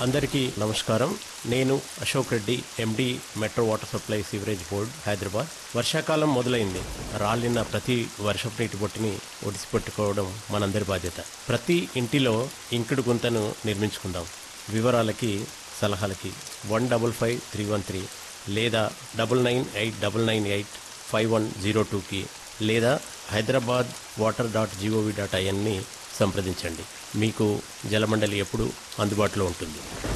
అందరికీ నమస్కారం నేను Ashok Reddy MD metro water supply sewerage board Hyderabad వర్షాకాలం మొదలైంది రాలిన ప్రతి వర్షపు నీటి బొట్టుని ఒడిసిపెట్టుకోవడం మనందరి బాధ్యత ప్రతి ఇంటిలో ఇంకుడు గుంతను నిర్మించుకుందాం వివరాలకి సలహాలకి one double five three one three లేదా double nine eight double nine eight five one zero టూకి లేదా Hyderabad water dot G O V dot ఐఎన్ని సంప్రదించండి మీకు జలమండలి ఎప్పుడు అందుబాటులో ఉంటుంది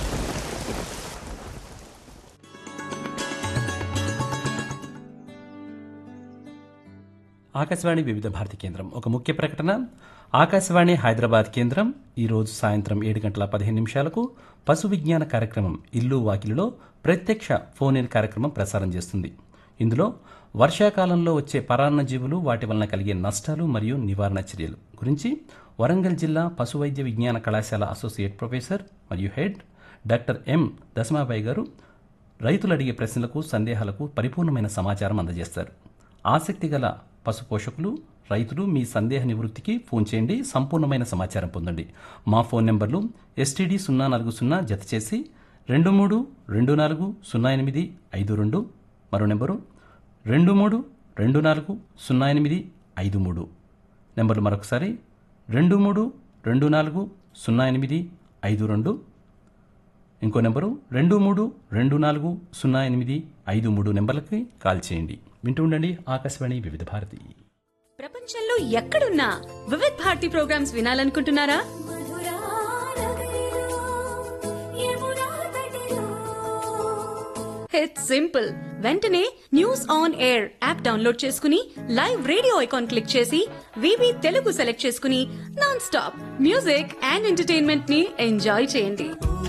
ఆకాశవాణి వివిధ భారతి కేంద్రం ఒక ముఖ్య ప్రకటన ఆకాశవాణి హైదరాబాద్ కేంద్రం ఈరోజు సాయంత్రం ఏడు గంటల పదిహేను నిమిషాలకు పశు విజ్ఞాన కార్యక్రమం ఇల్లు వాకిలిలో ప్రత్యక్ష ఫోన్ ఇన్ కార్యక్రమం ప్రసారం చేస్తుంది ఇందులో వర్షాకాలంలో వచ్చే పరాన్న జీవులు వాటి వలన కలిగే నష్టాలు మరియు నివారణ చర్యలు గురించి వరంగల్ జిల్లా పశు వైద్య విజ్ఞాన కళాశాల అసోసియేట్ ప్రొఫెసర్ మరియు హెడ్ డాక్టర్ ఎం దశమాబాయి గారు రైతులు అడిగే ప్రశ్నలకు సందేహాలకు పరిపూర్ణమైన సమాచారం అందజేస్తారు ఆసక్తి గల పశు పోషకులు రైతులు మీ సందేహ నివృత్తికి ఫోన్ చేయండి సంపూర్ణమైన సమాచారం పొందండి మా ఫోన్ నెంబర్లు ఎస్టీడీ సున్నా నాలుగు సున్నా జత చేసి రెండు మూడు రెండు నాలుగు సున్నా ఎనిమిది ఐదు రెండు మరో నెంబరు రెండు మూడు రెండు నాలుగు సున్నా ఎనిమిది ఐదు మూడు నెంబర్లు మరొకసారి రెండు మూడు రెండు నాలుగు సున్నా ఎనిమిది ఐదు రెండు ఇంకో నెంబరు రెండు మూడు రెండు నాలుగు సున్నా ఎనిమిది ఐదు మూడు నెంబర్లకి కాల్ చేయండి వింటూ ఉండండి ఆకాశవాణి వివిధ భారతి ప్రపంచంలో ఎక్కడున్నా వివిధ్ భారతి ప్రోగ్రామ్స్ వినాలనుకుంటున్నారా ఇట్స్ సింపుల్ వెంటనే news on air app download చేసుకుని లైవ్ రేడియో ఐకాన్ క్లిక్ చేసి వివి తెలుగు సెలెక్ట్ చేసుకుని non stop music and entertainment ని ఎంజాయ్ చేయండి